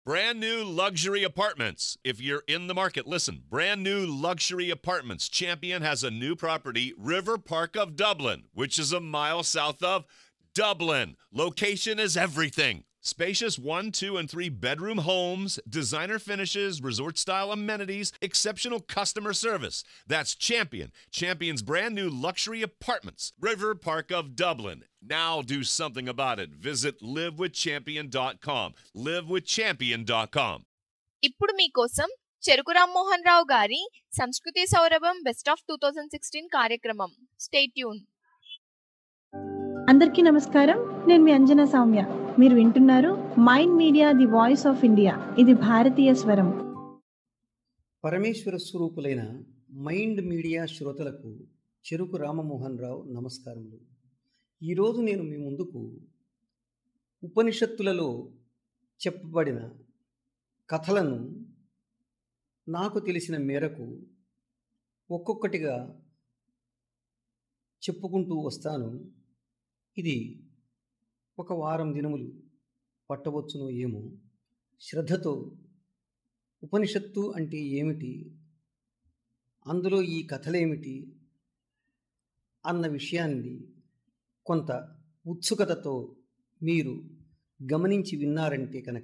Brand new luxury apartments. If you're in the market, listen. Brand new luxury apartments. Champion has a new property, River Park of Dublin, which is a mile south of Dublin. Location is everything. Spacious one, two, and three bedroom homes, designer finishes, resort style amenities, exceptional customer service. That's Champion. Champion's brand new luxury apartments, River Park of Dublin. Now do something about it. Visit livewithchampion.com. Livewithchampion.com. ఇప్పుడు మీకోసం చెరుకు రామ్మోహన్ రావు గారి సంస్కృతి సౌరభం best of two thousand sixteen కార్యక్రమం stay tuned అందరికీ నమస్కారం నేను మీ అంజనా సౌమ్య మీరు వింటున్నారు Mind Media the voice of India ఇది భారతీయ స్వరం పరమేశ్వర స్వరూపులైన మైండ్ మీడియా శ్రోతలకు చెరుకు రామమోహన్ రావు నమస్కారములు ఈరోజు నేను మీ ముందుకు ఉపనిషత్తులలో చెప్పబడిన కథలను నాకు తెలిసిన మేరకు ఒక్కొక్కటిగా చెప్పుకుంటూ వస్తాను ఇది ఒక వారం దినములు పట్టవచ్చునో ఏమో శ్రద్ధతో ఉపనిషత్తు అంటే ఏమిటి అందులో ఈ కథలేమిటి అన్న విషయాన్ని కొంత ఉత్సుకతతో మీరు గమనించి విన్నారంటే కనుక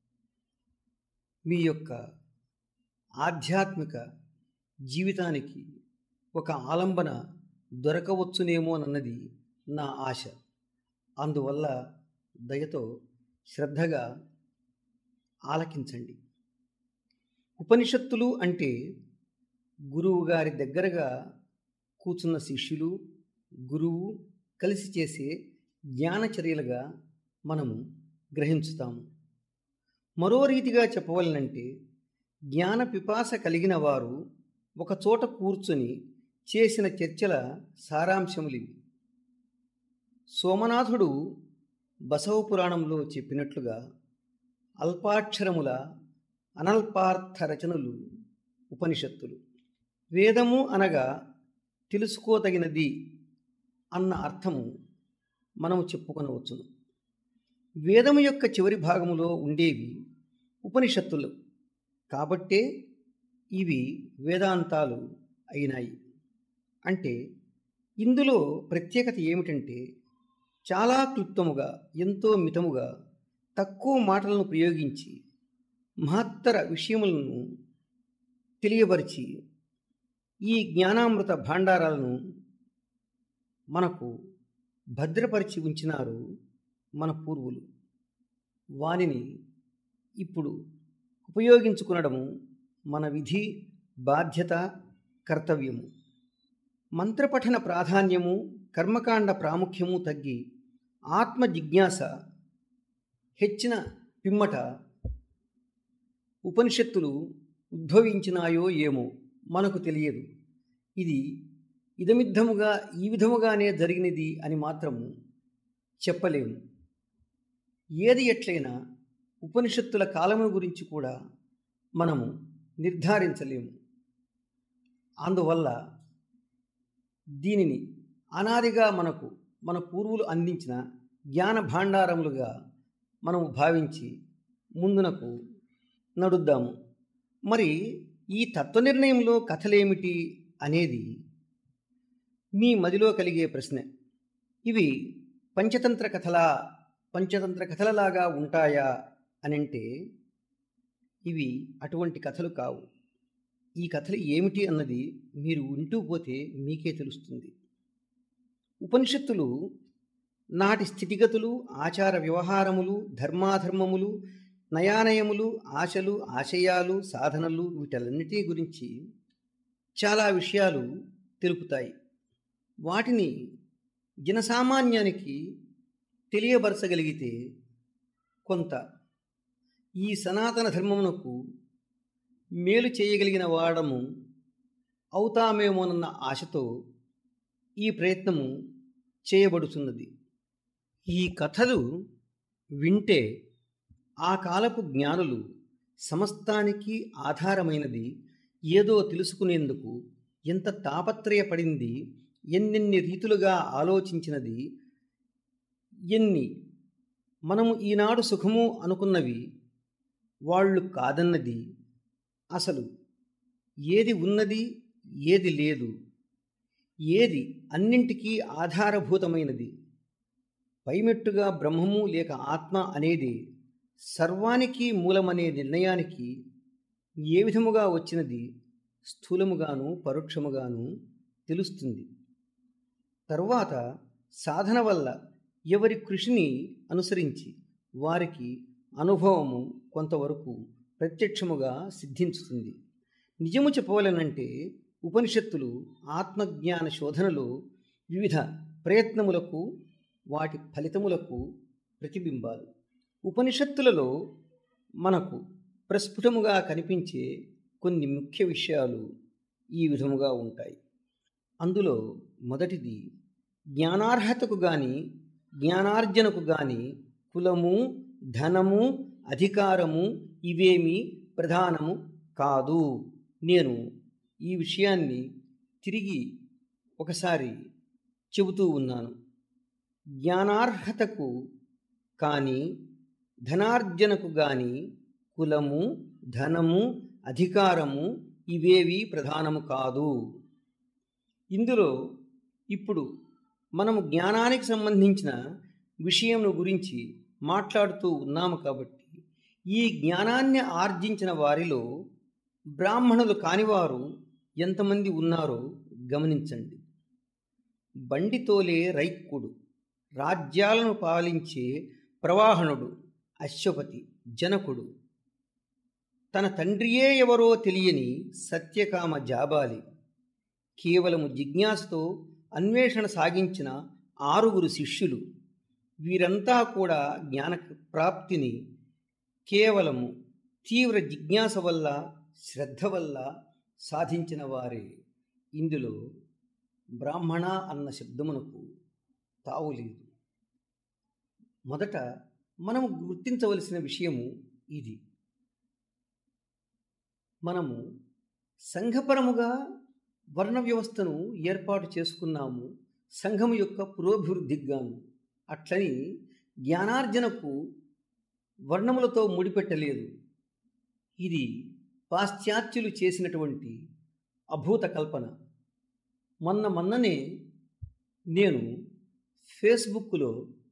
మీ యొక్క ఆధ్యాత్మిక జీవితానికి ఒక ఆలంబన దొరకవచ్చునేమోనన్నది నా ఆశ అందువల్ల దయతో శ్రద్ధగా ఆలకించండి ఉపనిషత్తులు అంటే గురువు గారి దగ్గరగా కూర్చున్న శిష్యులు గురువు కలిసి చేసే జ్ఞానచర్యలుగా మనము గ్రహించుతాము మరో రీతిగా చెప్పవలనంటే జ్ఞాన పిపాస కలిగిన వారు ఒక చోట కూర్చొని చేసిన చర్చల సారాంశములివి సోమనాథుడు బసవ పురాణంలో చెప్పినట్లుగా అల్పాక్షరముల అనల్పార్థ రచనలు ఉపనిషత్తులు వేదము అనగా తెలుసుకోదగినది అన్న అర్థము మనము చెప్పుకొనవచ్చును వేదము యొక్క చివరి భాగములో ఉండేవి ఉపనిషత్తులు కాబట్టే ఇవి వేదాంతాలు అయినాయి అంటే ఇందులో ప్రత్యేకత ఏమిటంటే చాలా క్లుప్తముగా ఎంతో మితముగా తక్కువ మాటలను ప్రయోగించి మహత్తర విషయములను తెలియపరిచి ఈ జ్ఞానామృత భాండారాలను మనకు భద్రపరిచి ఉంచినారు మన పూర్వులు వానిని ఇప్పుడు ఉపయోగించుకునడము మన విధి బాధ్యత కర్తవ్యము మంత్రపఠన ప్రాధాన్యము కర్మకాండ ప్రాముఖ్యము తగ్గి ఆత్మ జిజ్ఞాస హెచ్చిన పిమ్మట ఉపనిషత్తులు ఉద్భవించినాయో ఏమో మనకు తెలియదు ఇది ఇదమిద్ధముగా ఈ విధముగానే జరిగినది అని మాత్రము చెప్పలేము ఏది ఎట్లయినా ఉపనిషత్తుల కాలము గురించి కూడా మనము నిర్ధారించలేము అందువల్ల దీనిని అనాదిగా మనకు మన పూర్వులు అందించిన జ్ఞాన భాండారములుగా మనము భావించి ముందునకు నడుద్దాము మరి ఈ తత్వ నిర్ణయంలో కథలేమిటి అనేది మీ మదిలో కలిగే ప్రశ్న ఇవి పంచతంత్ర కథలా పంచతంత్ర కథలలాగా ఉంటాయా అనంటే ఇవి అటువంటి కథలు కావు ఈ కథలు ఏమిటి అన్నది మీరు వింటూ పోతే మీకే తెలుస్తుంది ఉపనిషత్తులు నాటి స్థితిగతులు ఆచార వ్యవహారములు ధర్మాధర్మములు నయానయములు ఆశలు ఆశయాలు సాధనలు వీటన్నిటి గురించి చాలా విషయాలు తెలుపుతాయి వాటిని జనసామాన్యానికి తెలియబరచగలిగితే కొంత ఈ సనాతన ధర్మమునకు మేలు చేయగలిగిన వాడము అవుతామేమోనన్న ఆశతో ఈ ప్రయత్నము చేయబడుతున్నది ఈ కథలు వింటే ఆ కాలపు జ్ఞానులు సమస్తానికి ఆధారమైనది ఏదో తెలుసుకునేందుకు ఎంత తాపత్రయపడింది ఎన్నెన్ని రీతులుగా ఆలోచించినది ఎన్ని మనము ఈనాడు సుఖము అనుకున్నవి వాళ్ళు కాదన్నది అసలు ఏది ఉన్నది ఏది లేదు ఏది అన్నింటికీ ఆధారభూతమైనది పైమెట్టుగా బ్రహ్మము లేక ఆత్మ అనేది సర్వానికి మూలమనే నిర్ణయానికి ఏ విధముగా వచ్చినది స్థూలముగాను పరోక్షముగాను తెలుస్తుంది తరువాత సాధన వల్ల ఎవరి కృషిని అనుసరించి వారికి అనుభవము కొంతవరకు ప్రత్యక్షముగా సిద్ధించుతుంది నిజము చెప్పవలనంటే ఉపనిషత్తులు ఆత్మజ్ఞాన శోధనలో వివిధ ప్రయత్నములకు వాటి ఫలితములకు ప్రతిబింబాలు ఉపనిషత్తులలో మనకు ప్రస్ఫుటముగా కనిపించే కొన్ని ముఖ్య విషయాలు ఈ విధముగా ఉంటాయి అందులో మొదటిది జ్ఞానార్హతకు గాని జ్ఞానార్జనకు గాని కులము ధనము అధికారము ఇవేమీ ప్రధానము కాదు నేను ఈ విషయాన్ని తిరిగి ఒకసారి చెబుతూ ఉన్నాను జ్ఞానార్హతకు కానీ ధనార్జనకు గాని కులము ధనము అధికారము ఇవేవి ప్రధానము కాదు ఇందులో ఇప్పుడు మనము జ్ఞానానికి సంబంధించిన విషయం గురించి మాట్లాడుతూ ఉన్నాము కాబట్టి ఈ జ్ఞానాన్ని ఆర్జించిన వారిలో బ్రాహ్మణులు కానివారు ఎంతమంది ఉన్నారో గమనించండి బండితోలే రైక్కుడు రాజ్యాలను పాలించే ప్రవాహనుడు అశ్వపతి జనకుడు తన తండ్రియే ఎవరో తెలియని సత్యకామ జాబాలి కేవలము జిజ్ఞాసతో అన్వేషణ సాగించిన ఆరుగురు శిష్యులు వీరంతా కూడా జ్ఞాన ప్రాప్తిని కేవలము తీవ్ర జిజ్ఞాస వల్ల శ్రద్ధ వల్ల సాధించిన వారే ఇందులో బ్రాహ్మణ అన్న శబ్దమునకు తావులేదు మొదట మనము గుర్తించవలసిన విషయము ఇది మనము సంఘపరముగా వర్ణ వ్యవస్థను ఏర్పాటు చేసుకున్నాము సంఘము యొక్క పురోభివృద్ధిగాను అట్లని జ్ఞానార్జనకు వర్ణములతో ముడిపెట్టలేదు ఇది పాశ్చాత్యులు చేసినటువంటి అభూత కల్పన మొన్న మొన్ననే నేను ఫేస్బుక్లో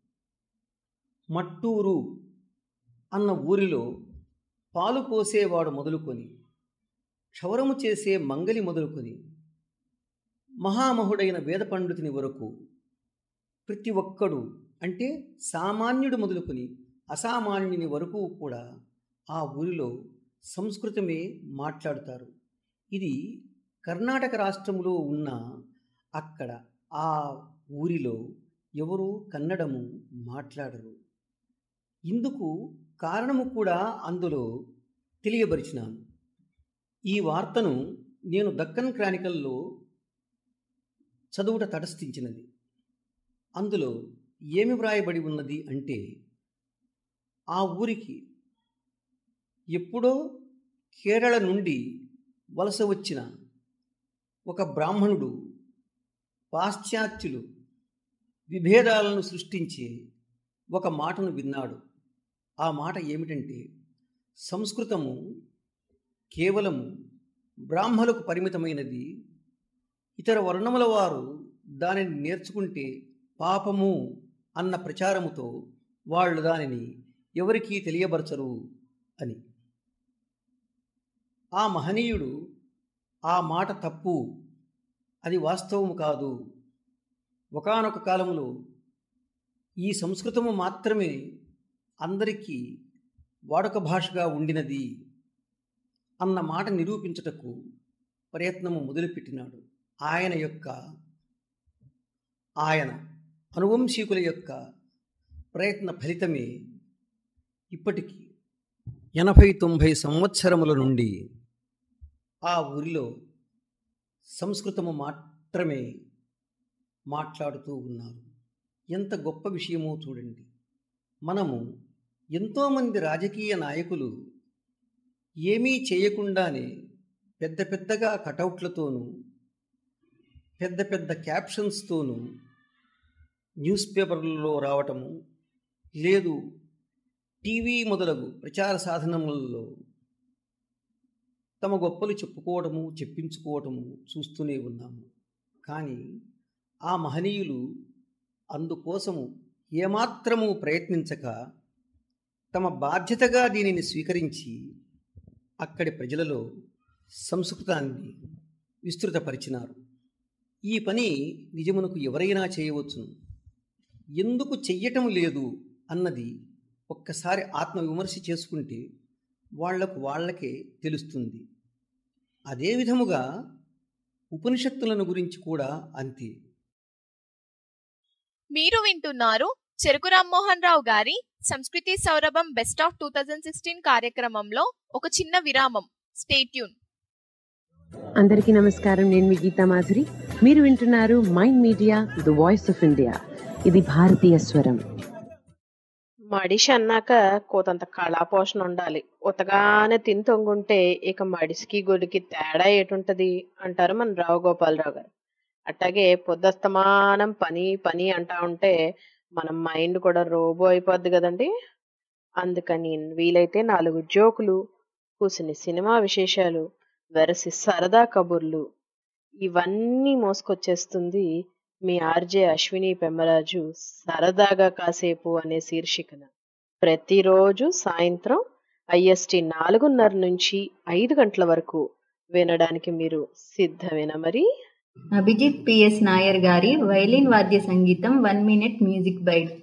మట్టూరు అన్న ఊరిలో పాలు పోసేవాడు మొదలుకొని క్షవరము చేసే మంగలి మొదలుకొని మహామహుడైన వేద పండితుని వరకు ప్రతి ఒక్కడు అంటే సామాన్యుడు మొదలుకొని అసామాన్యుని వరకు కూడా ఆ ఊరిలో సంస్కృతమే మాట్లాడుతారు ఇది కర్ణాటక రాష్ట్రంలో ఉన్న అక్కడ ఆ ఊరిలో ఎవరు కన్నడము మాట్లాడరు ఇందుకు కారణము కూడా అందులో తెలియబరిచినాను ఈ వార్తను నేను దక్కన్ క్రానికల్లో చదువుట తటస్థించినది అందులో ఏమి వ్రాయబడి ఉన్నది అంటే ఆ ఊరికి ఎప్పుడో కేరళ నుండి వలస వచ్చిన ఒక బ్రాహ్మణుడు పాశ్చాత్యులు విభేదాలను సృష్టించే ఒక మాటను విన్నాడు ఆ మాట ఏమిటంటే సంస్కృతము కేవలము బ్రాహ్మలకు పరిమితమైనది ఇతర వర్ణముల వారు దానిని నేర్చుకుంటే పాపము అన్న ప్రచారముతో వాళ్ళు దానిని ఎవరికీ తెలియబరచరు అని ఆ మహనీయుడు ఆ మాట తప్పు అది వాస్తవము కాదు ఒకానొక కాలంలో ఈ సంస్కృతము మాత్రమే అందరికీ వాడుక భాషగా ఉండినది అన్న మాట నిరూపించుటకు ప్రయత్నము మొదలుపెట్టినాడు ఆయన యొక్క ఆయన అనువంశీకుల యొక్క ప్రయత్న ఫలితమే ఇప్పటికీ ఎనభై తొంభై సంవత్సరముల నుండి ఆ ఊరిలో సంస్కృతము మాత్రమే మాట్లాడుతూ ఉన్నారు ఎంత గొప్ప విషయమో చూడండి మనము ఎంతోమంది రాజకీయ నాయకులు ఏమీ చేయకుండానే పెద్ద పెద్దగా కటౌట్లతోనూ పెద్ద పెద్ద క్యాప్షన్స్తోనూ న్యూస్ పేపర్లలో రావటము లేదు టీవీ మొదలగు ప్రచార సాధనములలో తమ గొప్పలు చెప్పుకోవడము చెప్పించుకోవటము చూస్తూనే ఉన్నాము కానీ ఆ మహనీయులు అందుకోసము ఏమాత్రము ప్రయత్నించక తమ బాధ్యతగా దీనిని స్వీకరించి అక్కడి ప్రజలలో సంస్కృతాన్ని విస్తృతపరిచినారు ఈ పని నిజమునకు ఎవరైనా చేయవచ్చును ఎందుకు చెయ్యటం లేదు అన్నది ఒక్కసారి ఆత్మవిమర్శ చేసుకుంటే వాళ్లకు వాళ్ళకే తెలుస్తుంది అదే విధముగా ఉపనిషత్తులను గురించి కూడా అంతే మీరు వింటున్నారు చెరుకు రామ్మోహన్ రావు గారి సంస్కృతి సౌరభం best of two thousand sixteen కార్యక్రమంలో ఒక చిన్న విరామం స్టేట్యూన్ అందరికీ నమస్కారం నేను మీ గీతా మాధురి మీరు వింటున్నారు Mind Media the voice of India ఇది భారతీయ స్వరం మడిషి అన్నాక కోతంత కళాపోషణ ఉండాలి ఉతగానే తిని తొంగుంటే ఇక మడిసికి గొడికి తేడా ఏటుంటది అంటారు మన రావు గోపాలరావు గారు అట్లాగే పొద్దస్తమానం పని పని అంటా ఉంటే మన మైండ్ కూడా రోబో అయిపోద్ది కదండి అందుకని వీలైతే నాలుగు జోకులు కూసిని సినిమా విశేషాలు వెరసి సరదా కబుర్లు ఇవన్నీ మోసుకొచ్చేస్తుంది మీ ఆర్జే అశ్విని పెమ్మరాజు సరదాగా కాసేపు అనే శీర్షికన ప్రతిరోజు సాయంత్రం ఐఎస్టి నాలుగున్నర నుంచి ఐదు గంటల వరకు వినడానికి మీరు సిద్ధమేనా మరి అభిజిత్ పిఎస్ నాయర్ గారి వైలిన్ వాద్య సంగీతం one minute music bite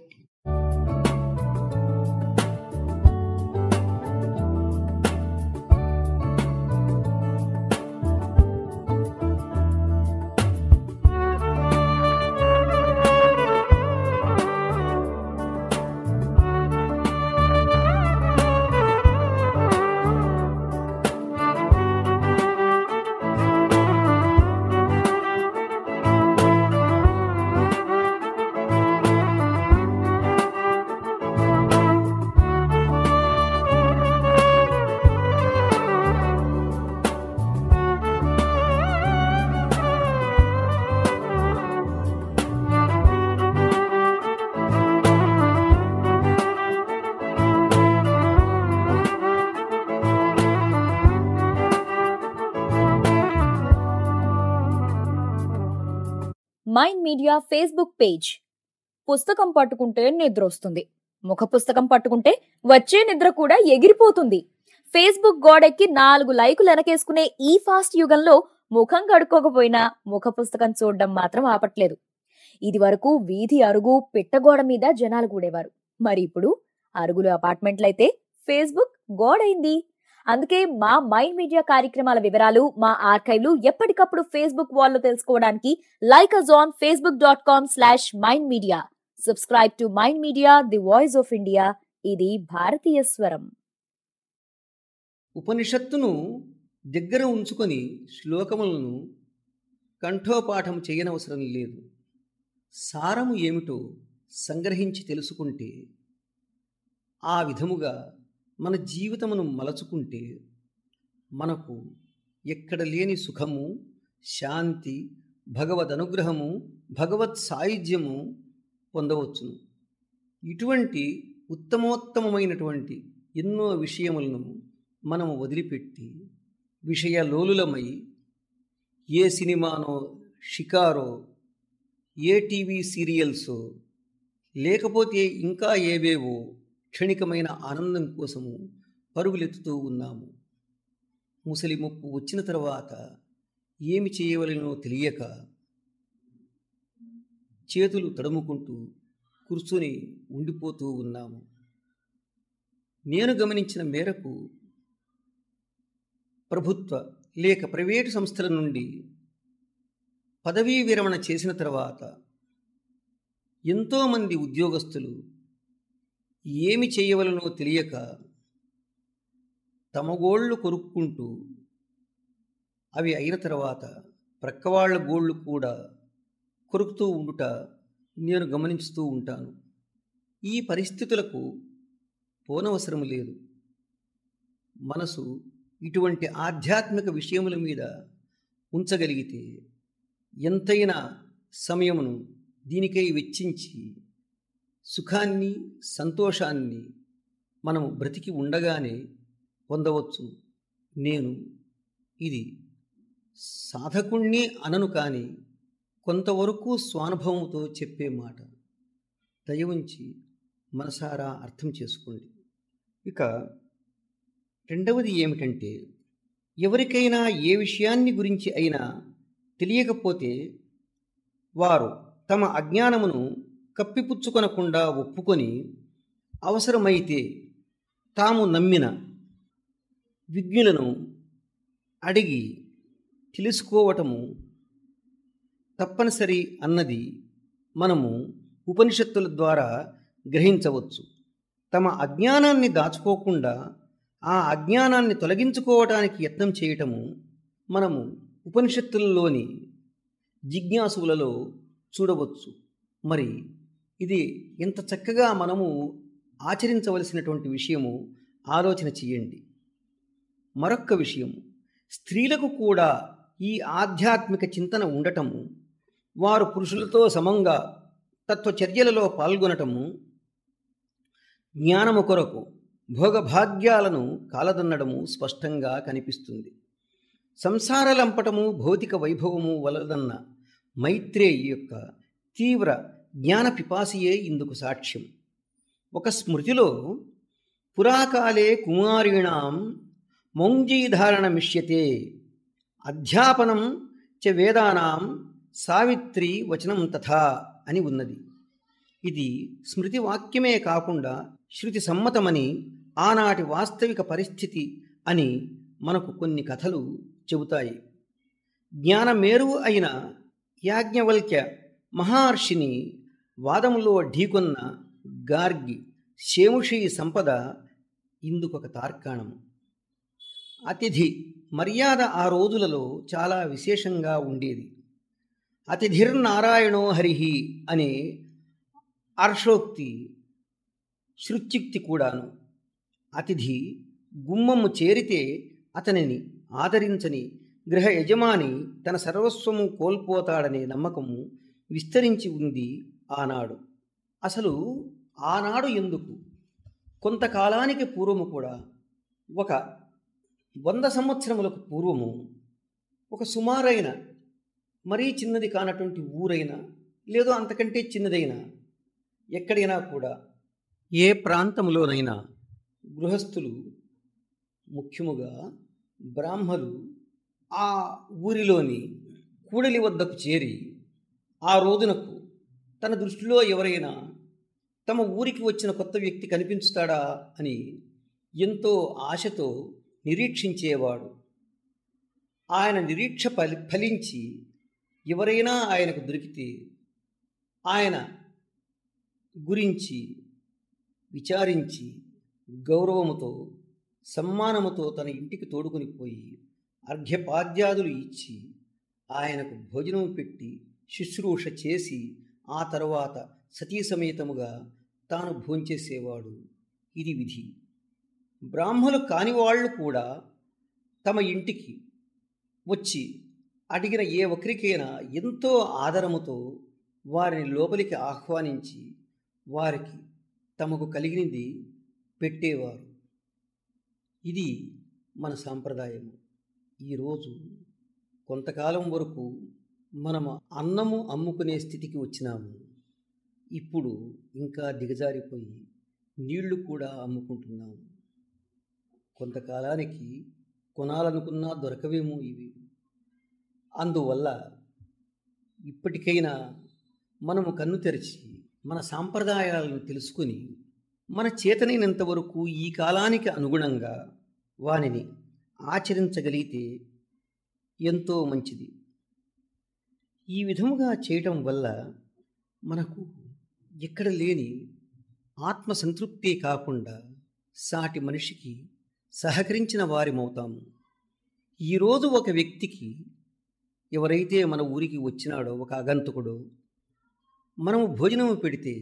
Mind Media Facebook page పుస్తకం పట్టుకుంటే నిద్ర వస్తుంది ముఖ పుస్తకం పట్టుకుంటే వచ్చే నిద్ర కూడా ఎగిరిపోతుంది ఫేస్బుక్ గోడెక్కి నాలుగు లైకులు వెనకేసుకునే ఈ ఫాస్ట్ యుగంలో ముఖం కడుక్కోకపోయినా ముఖ పుస్తకం చూడడం మాత్రం ఆపట్లేదు ఇది వరకు వీధి అరుగు పిట్టగోడ మీద జనాలు కూడేవారు మరి ఇప్పుడు అరుగులు అపార్ట్మెంట్లయితే ఫేస్బుక్ గోడైంది అందుకే మా మైండ్ మీడియా కార్యక్రమాల వివరాలు మా ఆర్కైవ్లు ఎప్పటికప్పుడు ఫేస్బుక్ వాల్లో తెలుసుకోవడానికి like us on Facebook dot com slash Mind Media subscribe to Mind Media the voice of India ఇది భారతీయ స్వరం ఉపనిషత్తును దగ్గర ఉంచుకొని శ్లోకములను కంఠోపాఠం చేయనవసరం లేదు సారము ఏమిటో సంగ్రహించి తెలుసుకుంటే ఆ విధముగా మన జీవితమును మలచుకుంటే మనకు ఎక్కడ లేని సుఖము శాంతి భగవద్ అనుగ్రహము భగవత్ సాయుధ్యము పొందవచ్చును ఇటువంటి ఉత్తమోత్తమమైనటువంటి ఎన్నో విషయములను మనము వదిలిపెట్టి విషయలోలులమై ఏ సినిమానో షికారో ఏ టీవీ సీరియల్సో లేకపోతే ఇంకా ఏవేవో క్షణికమైన ఆనందం కోసము పరుగులెత్తుతూ ఉన్నాము ముసలి ముప్పు వచ్చిన తర్వాత ఏమి చేయవలనో తెలియక చేతులు తడుముకుంటూ కూర్చొని ఉండిపోతూ ఉన్నాము నేను గమనించిన మేరకు ప్రభుత్వ లేక ప్రైవేటు సంస్థల నుండి పదవీ విరమణ చేసిన తర్వాత ఎంతోమంది ఉద్యోగస్తులు ఏమి చేయవలనో తెలియక తమ గోళ్ళు కొరుక్కుంటూ అవి అయిన తర్వాత ప్రక్కవాళ్ల గోళ్ళు కూడా కొరుకుతూ ఉండుట నేను గమనించుతూ ఉంటాను ఈ పరిస్థితులకు పోనవసరం లేదు మనసు ఇటువంటి ఆధ్యాత్మిక విషయముల మీద ఉంచగలిగితే ఎంతైనా సమయమును దీనికై వెచ్చించి సుఖాన్ని సంతోషాన్ని మనము బ్రతికి ఉండగానే పొందవచ్చు నేను ఇది సాధకుణ్ణి అనను కానీ కొంతవరకు స్వానుభవంతో చెప్పే మాట దయ ఉంచి మనసారా అర్థం చేసుకోండి ఇక రెండవది ఏమిటంటే ఎవరికైనా ఏ విషయాన్ని గురించి అయినా తెలియకపోతే వారు తమ అజ్ఞానమును కప్పిపుచ్చుకొనకుండా ఒప్పుకొని అవసరమైతే తాము నమ్మిన విజ్ఞులను అడిగి తెలుసుకోవటము తప్పనిసరి అన్నది మనము ఉపనిషత్తుల ద్వారా గ్రహించవచ్చు తమ అజ్ఞానాన్ని దాచుకోకుండా ఆ అజ్ఞానాన్ని తొలగించుకోవటానికి యత్నం చేయటము మనము ఉపనిషత్తులలోని జిజ్ఞాసులలో చూడవచ్చు మరి ఇది ఎంత చక్కగా మనము ఆచరించవలసినటువంటి విషయము ఆలోచన చేయండి మరొక్క విషయం స్త్రీలకు కూడా ఈ ఆధ్యాత్మిక చింతన ఉండటము వారు పురుషులతో సమంగా తత్వచర్యలలో పాల్గొనటము జ్ఞానము కొరకు భోగభాగ్యాలను కాలదన్నడము స్పష్టంగా కనిపిస్తుంది సంసార లంపటము భౌతిక వైభవము వలదన్న మైత్రేయి యొక్క తీవ్ర జ్ఞాన పిపాసియే ఇందుకు సాక్ష్యం ఒక స్మృతిలో పురాకాలే కుమారీణాం మౌంజీధారణమిష్యతే అధ్యాపనం చ వేదానాం సావిత్రి వచనం తథా అని ఉన్నది ఇది స్మృతి వాక్యమే కాకుండా శృతి సమ్మతమని ఆనాటి వాస్తవిక పరిస్థితి అని మనకు కొన్ని కథలు చెబుతాయి జ్ఞానమేరువు అయిన యాజ్ఞవల్క్య మహర్షిని వాదములో ఢీకొన్న గార్గి శేముషి సంపద ఇందుకొక తార్కాణము అతిథి మర్యాద ఆ రోజులలో చాలా విశేషంగా ఉండేది అతిథిర్నారాయణో హరిహి అనే అర్షోక్తి శృత్యుక్తి కూడాను అతిథి గుమ్మము చేరితే అతనిని ఆదరించని గృహ యజమాని తన సర్వస్వము కోల్పోతాడనే నమ్మకము విస్తరించి ఉంది ఆనాడు అసలు ఆనాడు ఎందుకు కొంతకాలానికి పూర్వము కూడా ఒక వంద సంవత్సరములకు పూర్వము ఒక సుమారైన మరీ చిన్నది కానటువంటి ఊరైనా లేదో అంతకంటే చిన్నదైనా ఎక్కడైనా కూడా ఏ ప్రాంతంలోనైనా గృహస్థులు ముఖ్యముగా బ్రాహ్మలు ఆ ఊరిలోని కూడలి వద్దకు చేరి ఆ రోజునకు తన దృష్టిలో ఎవరైనా తమ ఊరికి వచ్చిన కొత్త వ్యక్తి కనిపించుతాడా అని ఎంతో ఆశతో నిరీక్షించేవాడు ఆయన నిరీక్ష ఫలి ఫలించి ఎవరైనా ఆయనకు దొరికితే ఆయన గురించి విచారించి గౌరవముతో సమ్మానముతో తన ఇంటికి తోడుకొని పోయి అర్ఘ్యపాద్యాదులు ఇచ్చి ఆయనకు భోజనం పెట్టి శుశ్రూష చేసి ఆ తరువాత సతీ సమేతముగా తాను భోంచేసేవాడు ఇది విధి బ్రాహ్మలు కాని వాళ్ళు కూడా తమ ఇంటికి వచ్చి అడిగిన ఏ ఒక్కరికైనా ఎంతో ఆదరముతో వారిని లోపలికి ఆహ్వానించి వారికి తమకు కలిగినది పెట్టేవారు ఇది మన సాంప్రదాయము ఈరోజు కొంతకాలం వరకు మనము అన్నము అమ్ముకునే స్థితికి వచ్చినాము ఇప్పుడు ఇంకా దిగజారిపోయి నీళ్లు కూడా అమ్ముకుంటున్నాము కొంతకాలానికి కొనాలనుకున్నా దొరకవేమో ఇవి అందువల్ల ఇప్పటికైనా మనము కన్ను తెరిచి మన సాంప్రదాయాలను తెలుసుకుని మన చేతనైనంత వరకు ఈ కాలానికి అనుగుణంగా వానిని ఆచరించగలిగితే ఎంతో మంచిది ఈ విధముగా చేయటం వల్ల మనకు ఎక్కడ లేని ఆత్మ సంతృప్తి కాకుండా సాటి మనిషికి సహకరించిన వారిమవుతాము ఈరోజు ఒక వ్యక్తికి ఎవరైతే మన ఊరికి వచ్చినాడో ఒక అగంతకుడో మనము భోజనము పెడితే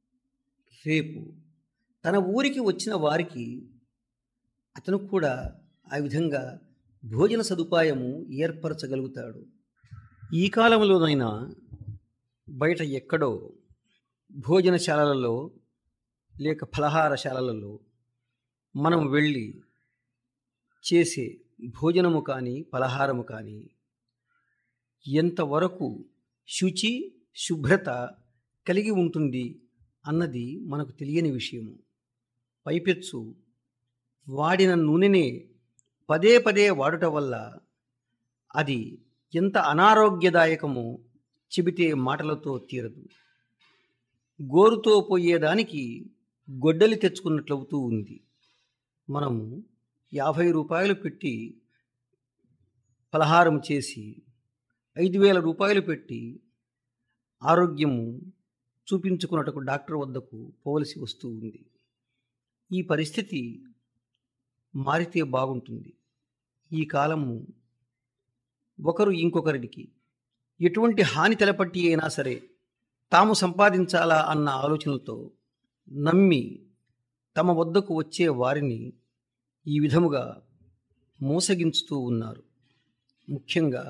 రేపు తన ఊరికి వచ్చిన వారికి అతను కూడా ఆ విధంగా భోజన సదుపాయము ఏర్పరచగలుగుతాడు ఈ కాలంలోనైనా బయట ఎక్కడో భోజనశాలలలో లేక ఫలహారశాలలలో మనం వెళ్ళి చేసే భోజనము కానీ పలహారము కానీ ఎంతవరకు శుచి శుభ్రత కలిగి ఉంటుంది అన్నది మనకు తెలియని విషయము పైపెచ్చు వాడిన నూనెనే పదే పదే వాడుట వల్ల అది ఎంత అనారోగ్యదాయకమో చెబితే మాటలతో తీరదు గోరుతో పోయేదానికి గొడ్డలి తెచ్చుకున్నట్లవుతూ ఉంది మనము యాభై రూపాయలు పెట్టి పలహారం చేసి ఐదు వేల రూపాయలు పెట్టి ఆరోగ్యము చూపించుకున్నటకు డాక్టర్ వద్దకు పోవలసి వస్తూ ఉంది ఈ పరిస్థితి మారితే బాగుంటుంది ఈ కాలము ఒకరు ఇంకొకరికి ఎటువంటి హాని తలపట్టి అయినా సరే తాము సంపాదించాలా అన్న ఆలోచనలతో నమ్మి తమ వద్దకు వచ్చే వారిని ఈ విధముగా మోసగించుతూ ఉన్నారు ముఖ్యంగా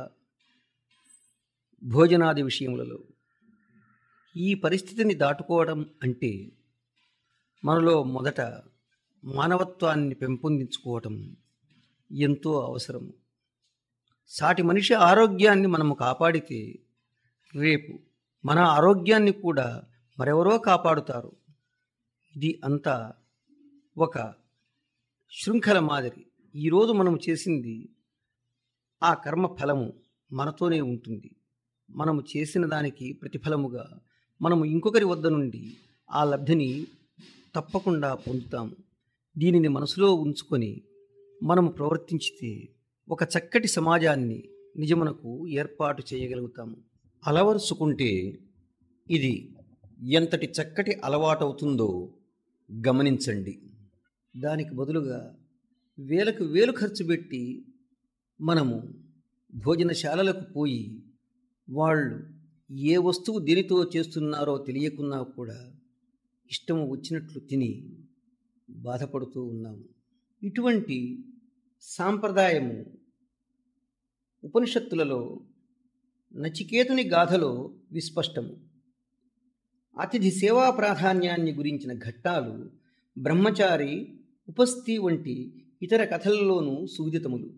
భోజనాది విషయములలో ఈ పరిస్థితిని దాటుకోవడం అంటే మనలో మొదట మానవత్వాన్ని పెంపొందించుకోవటం ఎంతో అవసరం సాటి మనిషి ఆరోగ్యాన్ని మనము కాపాడితే రేపు మన ఆరోగ్యాన్ని కూడా మరెవరో కాపాడుతారు ఇది అంతా ఒక శృంఖల మాదిరి ఈరోజు మనం చేసింది ఆ కర్మ ఫలము మనతోనే ఉంటుంది మనము చేసిన దానికి ప్రతిఫలముగా మనము ఇంకొకరి వద్ద నుండి ఆ లబ్ధిని తప్పకుండా పొందుతాము దీనిని మనసులో ఉంచుకొని మనము ప్రవర్తించితే ఒక చక్కటి సమాజాన్ని నిజమునకు ఏర్పాటు చేయగలుగుతాము అలవరుచుకుంటే ఇది ఎంతటి చక్కటి అలవాటవుతుందో గమనించండి దానికి బదులుగా వేలకు వేలు ఖర్చు పెట్టి మనము భోజనశాలలకు పోయి వాళ్ళు ఏ వస్తువు దేనితో చేస్తున్నారో తెలియకున్నా కూడా ఇష్టము వచ్చినట్లు తిని బాధపడుతూ ఉన్నాము ఇటువంటి సాంప్రదాయము ఉపనిషత్తులలో నచికేతుని గాథలో విస్పష్టము అతిథి సేవా ప్రాధాన్యాన్ని గురించిన ఘట్టాలు బ్రహ్మచారి ఉపస్థి వంటి ఇతర కథలలోనూ సూదితములు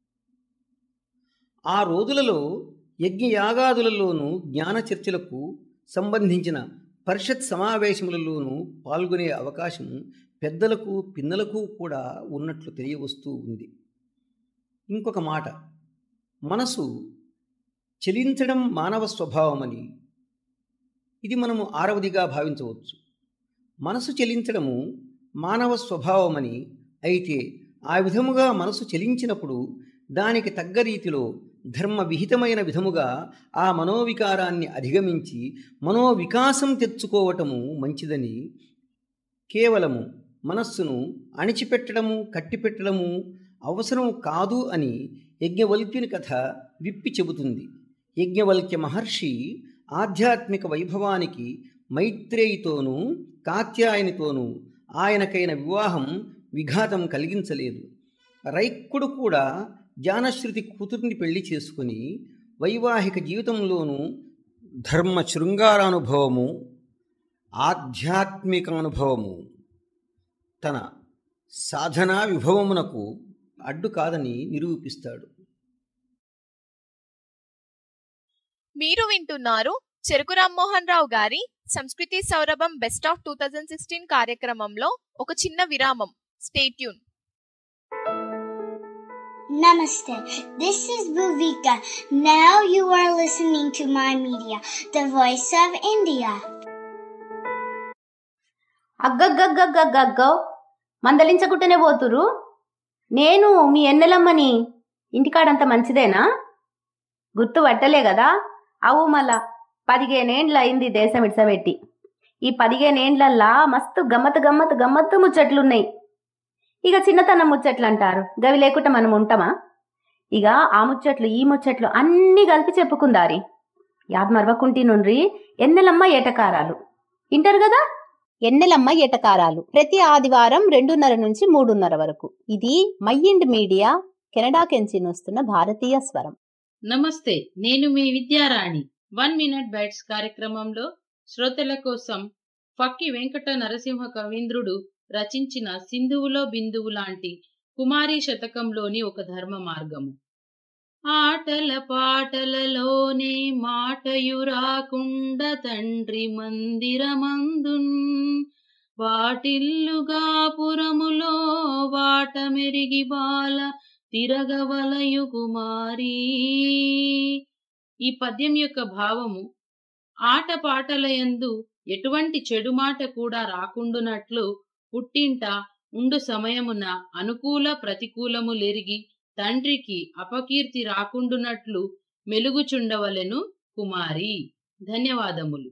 ఆ రోజులలో యజ్ఞయాగాదులలోనూ జ్ఞాన చర్చలకు సంబంధించిన పరిషత్ సమావేశములలోనూ పాల్గొనే అవకాశం పెద్దలకు పిన్నలకు కూడా ఉన్నట్లు తెలియవస్తూ ఉంది ఇంకొక మాట మనసు చెలించడం మానవ స్వభావమని ఇది మనము ఆరవదిగా భావించవచ్చు మనసు చెలించడము మానవ స్వభావమని అయితే ఆ విధముగా మనసు చెలించినప్పుడు దానికి తగ్గ రీతిలో ధర్మ విహితమైన విధముగా ఆ మనోవికారాన్ని అధిగమించి మనోవికాసం తెచ్చుకోవటము మంచిదని కేవలము మనస్సును అణిచిపెట్టడము కట్టిపెట్టడము అవసరం కాదు అని యజ్ఞవల్క్యుని కథ విప్పి చెబుతుంది యజ్ఞవల్క్య మహర్షి ఆధ్యాత్మిక వైభవానికి మైత్రేయితోనూ కాత్యాయనితోనూ ఆయనకైన వివాహం విఘాతం కలిగించలేదు రైక్కుడు కూడా జానశ్రుతి కూతుర్ని పెళ్లి చేసుకుని వైవాహిక జీవితంలోనూ ధర్మ శృంగారానుభవము ఆధ్యాత్మిక అనుభవము తన సాధనా విభవమునకు అడ్డు కాదని నిరూపిస్తాడు మీరు వింటున్నారు చెరుకు రామ్మోహన్ రావు గారి సంస్కృతి సౌరభం best of two thousand sixteen కార్యక్రమంలో ఒక చిన్న విరామం stay tuned Namaste. This is Bhuvika. Now you are listening to my media, the voice of India. అగ్గగ్గగ్గగ్గగ్గో మందలించకుంటేనే పోతురు నేను మీ ఎన్నెలమ్మని ఇంటికాడంత మంచిదేనా గుర్తు పట్టలే కదా అవు మళ్ళా పదిహేనేండ్ల అయింది దేశం ఇడ్సబెట్టి ఈ పదిహేనేండ్లల్లా మస్తు గమ్మత్ గమ్మత్ గమ్మత్తు ముచ్చట్లున్నాయి ఇక చిన్నతనం ముచ్చట్లు అంటారు గవి లేకుండా మనం ఉంటామా ఇక ఆ ముచ్చట్లు ఈ ముచ్చట్లు అన్నీ కలిపి చెప్పుకుందారి యాద్ మరవకుంటి నుండ్రి ఎన్నెలమ్మ ఏటకారాలు ఇంటారు కదా ఎన్నెలమ్మ ఎటకారాలు ప్రతి ఆదివారం రెండున్నర నుంచి మూడున్నర వరకు ఇది మైండ్ మీడియా కెనడా కెంచి వస్తున్న భారతీయ స్వరం నమస్తే నేను మీ విద్యారాణి వన్ మినిట్ బైట్స్ కార్యక్రమంలో శ్రోతల కోసం ఫక్కి వెంకట నరసింహ కవీంద్రుడు రచించిన సింధువులో బిందువు లాంటి కుమారి శతకంలోని ఒక ధర్మ మార్గము ఆటల పాటలలోనే మాటయు రాకుండ తండ్రి మందిరమందున్ వాటిల్లుగా పురములో వాట మెరిగి బాల తిరగవలయు కుమారి ఈ పద్యం యొక్క భావము ఆట పాటలయందు ఎటువంటి చెడు మాట కూడా రాకుండునట్లు పుట్టింట ఉండు సమయమున అనుకూల ప్రతికూలము లెరిగి తండ్రికి అపకీర్తి రాకుండునట్లు మెలుగుచుండవలెను కుమారి ధన్యవాదములు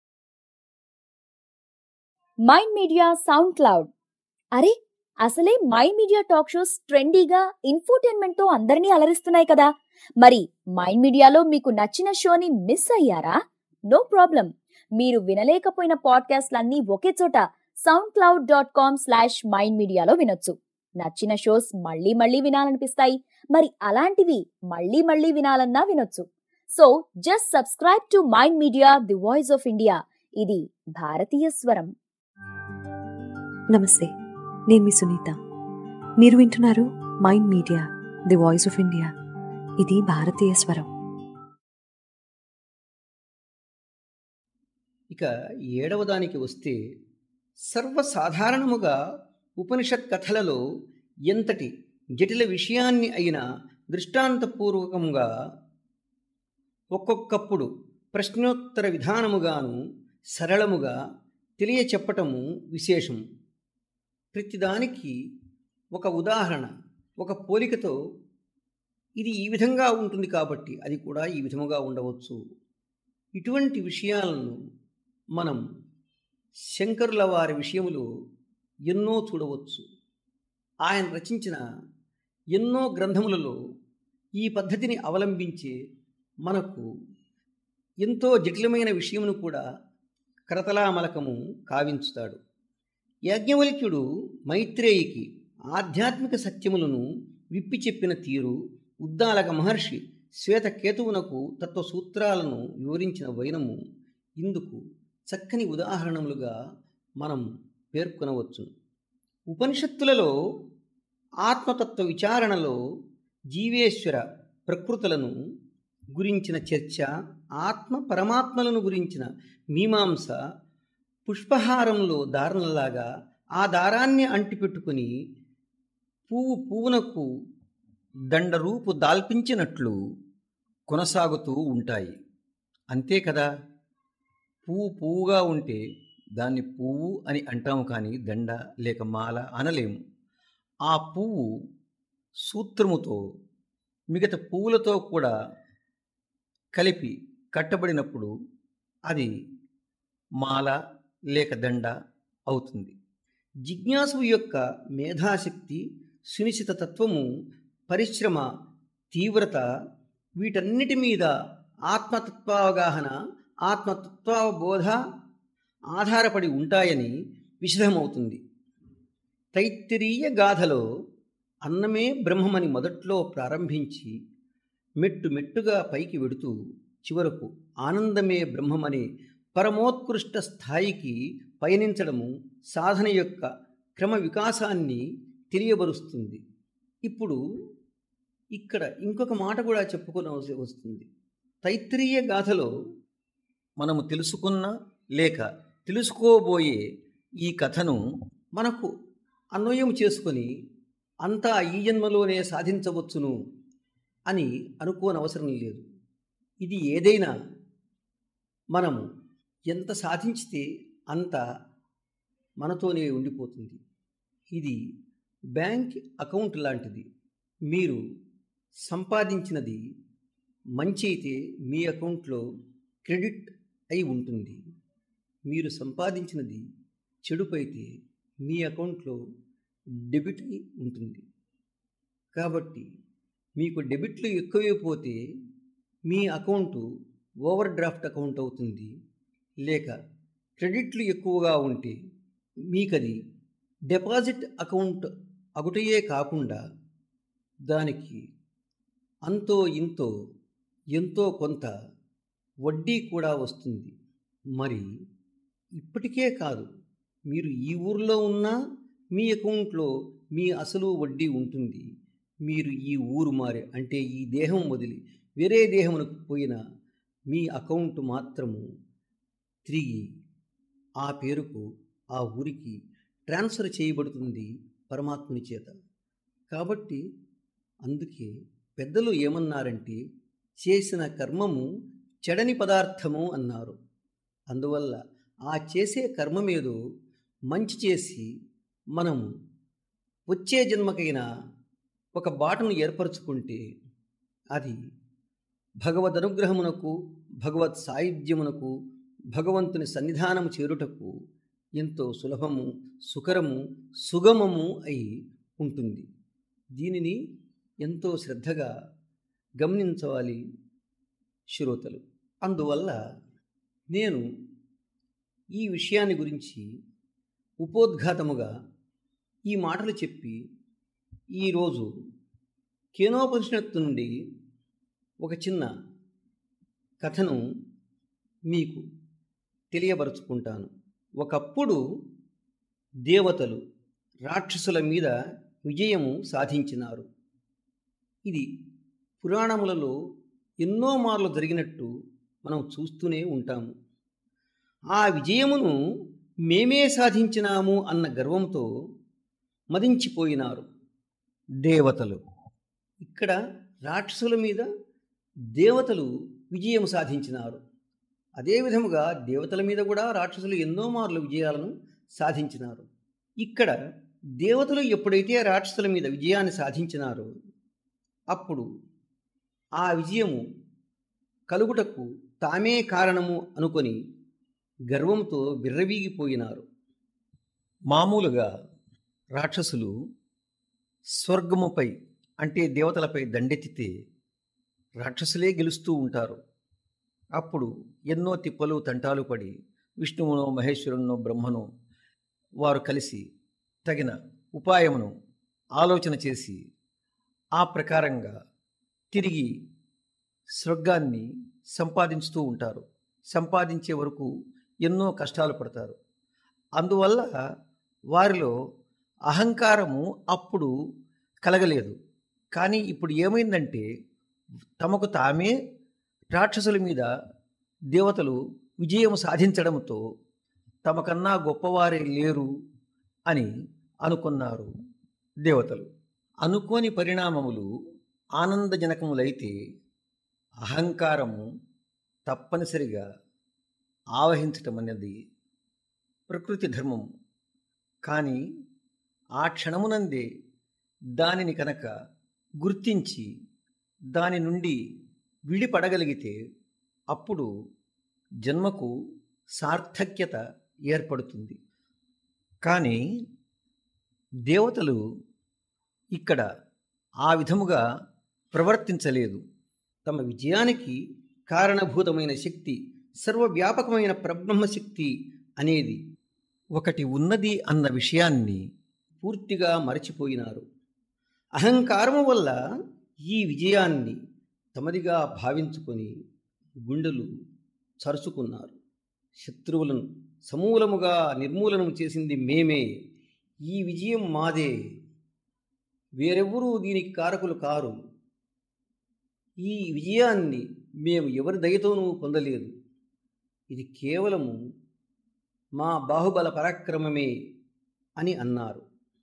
మైండ్ మీడియా సౌండ్ క్లౌడ్ అరే అసలే మైండ్ మీడియా టాక్ షోస్ ట్రెండీగా ఇన్ఫోటైన్మెంట్ తో అందరినీ అలరిస్తున్నాయి కదా మరి మైండ్ మీడియాలో మీకు నచ్చిన షోని మిస్ అయ్యారా నో ప్రాబ్లం మీరు వినలేకపోయిన పాడ్కాస్ట్లన్నీ ఒకే చోట SoundCloud dot com slash Mind మీడియాలో వినొచ్చు నచ్చిన షోస్ మళ్ళీ మళ్ళీ వినాలనిపిస్తాయి మరి అలాంటివి మళ్ళీ మళ్ళీ వినాలన్నా వినొచ్చు so just subscribe to Mind Media the voice of India ఇది భారతీయ స్వరం నమస్తే నేను మీ సునీత మీరు వింటున్నారు Mind Media the voice of India ఇది భారతీయ స్వరం ఇక ఏడవ దానికి వస్తే సర్వసాధారణముగా ఉపనిషత్ కథలలో ఎంతటి జటిల విషయాన్ని అయినా దృష్టాంతపూర్వకంగా ఒక్కొక్కప్పుడు ప్రశ్నోత్తర విధానముగాను సరళముగా తెలియచెప్పటము విశేషం ప్రతిదానికి ఒక ఉదాహరణ ఒక పోలికతో ఇది ఈ విధంగా ఉంటుంది కాబట్టి అది కూడా ఈ విధముగా ఉండవచ్చు ఇటువంటి విషయాలను మనం శంకరుల వారి విషయములో ఎన్నో చూడవచ్చు ఆయన రచించిన ఎన్నో గ్రంథములలో ఈ పద్ధతిని అవలంబించే మనకు ఎంతో జటిలమైన విషయమును కూడా కరతలామలకము కావించుతాడు యాజ్ఞవల్క్యుడు మైత్రేయికి ఆధ్యాత్మిక సత్యములను విప్పి చెప్పిన తీరు ఉద్దాలక మహర్షి శ్వేతకేతువునకు తత్వసూత్రాలను వివరించిన వైనము ఇందుకు చక్కని ఉదాహరణములుగా మనం పేర్కొనవచ్చు ఉపనిషత్తులలో ఆత్మతత్వ విచారణలో జీవేశ్వర ప్రకృతులను గురించిన చర్చ ఆత్మ పరమాత్మలను గురించిన మీమాంస పుష్పహారంలో దారణలాగా ఆ దారాన్ని అంటిపెట్టుకుని పువ్వు పువ్వునకు దండరూపు దాల్పించినట్లు కొనసాగుతూ ఉంటాయి అంతే కదా పువ్వు పువ్వుగా ఉంటే దాన్ని పువ్వు అని అంటాము కానీ దండ లేక మాల అనలేము ఆ పువ్వు సూత్రముతో మిగతా పువ్వులతో కూడా కలిపి కట్టబడినప్పుడు అది మాల లేక దండ అవుతుంది జిజ్ఞాసు యొక్క మేధాశక్తి సునిశ్చిత తత్వము పరిశ్రమ తీవ్రత వీటన్నిటి మీద ఆత్మతత్వావగాహన ఆత్మతత్వబోధ ఆధారపడి ఉంటాయని విశదమవుతుంది తైత్తిరీయ గాథలో అన్నమే బ్రహ్మమని మొదట్లో ప్రారంభించి మెట్టు మెట్టుగా పైకి వెడుతూ చివరకు ఆనందమే బ్రహ్మమనే పరమోత్కృష్ట స్థాయికి పయనించడము సాధన యొక్క క్రమ వికాసాన్ని తెలియబరుస్తుంది ఇప్పుడు ఇక్కడ ఇంకొక మాట కూడా చెప్పుకోవలసి వస్తుంది తైత్రీయ గాథలో మనము తెలుసుకున్న లేక తెలుసుకోబోయే ఈ కథను మనకు అన్వయం చేసుకొని అంతా ఈ జన్మలోనే సాధించవచ్చును అని అనుకోనవసరం లేదు ఇది ఏదైనా మనము ఎంత సాధించితే అంత మనతోనే ఉండిపోతుంది ఇది బ్యాంక్ అకౌంట్ లాంటిది మీరు సంపాదించినది మంచి అయితే మీ అకౌంట్లో క్రెడిట్ అయి ఉంటుంది మీరు సంపాదించినది చెడుపైతే మీ అకౌంట్లో డెబిట్ అయి ఉంటుంది కాబట్టి మీకు డెబిట్లు ఎక్కువైపోతే మీ అకౌంటు ఓవర్ డ్రాఫ్ట్ అకౌంట్ అవుతుంది లేక క్రెడిట్లు ఎక్కువగా ఉంటే మీకది డిపాజిట్ అకౌంట్ అగుటయే కాకుండా దానికి అంతో ఇంతో ఎంతో కొంత వడ్డీ కూడా వస్తుంది మరి ఇప్పటికే కాదు మీరు ఈ ఊర్లో ఉన్నా మీ అకౌంట్లో మీ అసలు వడ్డీ ఉంటుంది మీరు ఈ ఊరు మారే అంటే ఈ దేహం వదిలి వేరే దేహమునకు పోయిన మీ అకౌంట్ మాత్రము తిరిగి ఆ పేరుకు ఆ ఊరికి ట్రాన్స్ఫర్ చేయబడుతుంది పరమాత్ముని చేత కాబట్టి అందుకే పెద్దలు ఏమన్నారంటే చేసిన కర్మము చెడని పదార్థము అన్నారు అందువల్ల ఆ చేసే కర్మమేదో మంచి చేసి మనము వచ్చే జన్మకైనా ఒక బాటను ఏర్పరచుకుంటే అది భగవద్ అనుగ్రహమునకు భగవత్ సాయుధ్యమునకు భగవంతుని సన్నిధానము చేరుటకు ఎంతో సులభము సుకరము సుగమము అయి ఉంటుంది దీనిని ఎంతో శ్రద్ధగా గమనించవాలి శ్రోతలు అందువల్ల నేను ఈ విషయాన్ని గురించి ఉపోద్ఘాతముగా ఈ మాటలు చెప్పి ఈరోజు కేనోపనిషత్తు నుండి ఒక చిన్న కథను మీకు తెలియబరుచుకుంటాను ఒకప్పుడు దేవతలు రాక్షసుల మీద విజయము సాధించినారు ఇది పురాణములలో ఎన్నో మార్లు జరిగినట్టు మనం చూస్తూనే ఉంటాము ఆ విజయమును మేమే సాధించినాము అన్న గర్వంతో మదించిపోయినారు దేవతలు ఇక్కడ రాక్షసుల మీద దేవతలు విజయం సాధించినారు అదే విధముగా దేవతల మీద కూడా రాక్షసులు ఎన్నో మార్లు విజయాలను సాధించినారు ఇక్కడ దేవతలు ఎప్పుడైతే రాక్షసుల మీద విజయాన్ని సాధించినారో అప్పుడు ఆ విజయము కలుగుటకు తామే కారణము అనుకొని గర్వంతో విర్రవీగిపోయినారు మామూలుగా రాక్షసులు స్వర్గముపై అంటే దేవతలపై దండెత్తితే రాక్షసులే గెలుస్తూ ఉంటారు అప్పుడు ఎన్నో తిప్పలు తంటాలు పడి విష్ణువునో మహేశ్వరునో బ్రహ్మనో వారు కలిసి తగిన ఉపాయమును ఆలోచన చేసి ఆ ప్రకారంగా తిరిగి స్వర్గాన్ని సంపాదించుతూ ఉంటారు సంపాదించే వరకు ఎన్నో కష్టాలు పడతారు అందువల్ల వారిలో అహంకారము అప్పుడు కలగలేదు కానీ ఇప్పుడు ఏమైందంటే తమకు తామే రాక్షసుల మీద దేవతలు విజయం సాధించడంతో తమకన్నా గొప్పవారే లేరు అని అనుకున్నారు దేవతలు అనుకోని పరిణామములు ఆనందజనకములైతే అహంకారము తప్పనిసరిగా ఆవహించటం అనేది ప్రకృతి ధర్మం కానీ ఆ క్షణమునందే దానిని కనుక గుర్తించి దాని నుండి విడిపడగలిగితే అప్పుడు జన్మకు సార్థక్యత ఏర్పడుతుంది కానీ దేవతలు ఇక్కడ ఆ విధముగా ప్రవర్తించలేదు తమ విజయానికి కారణభూతమైన శక్తి సర్వవ్యాపకమైన పరబ్రహ్మశక్తి అనేది ఒకటి ఉన్నది అన్న విషయాన్ని పూర్తిగా మరచిపోయినారు అహంకారము వల్ల ఈ విజయాన్ని తమదిగా భావించుకొని గుండెలు చరుచుకున్నారు శత్రువులను సమూలముగా నిర్మూలనం చేసింది మేమే ఈ విజయం మాదే వేరెవ్వరూ దీనికి కారకులు కారు ఈ విజయాన్ని మేము ఎవరి దయతోనూ పొందలేదు ఇది కేవలము మా బాహుబల పరాక్రమమే అని అన్నారు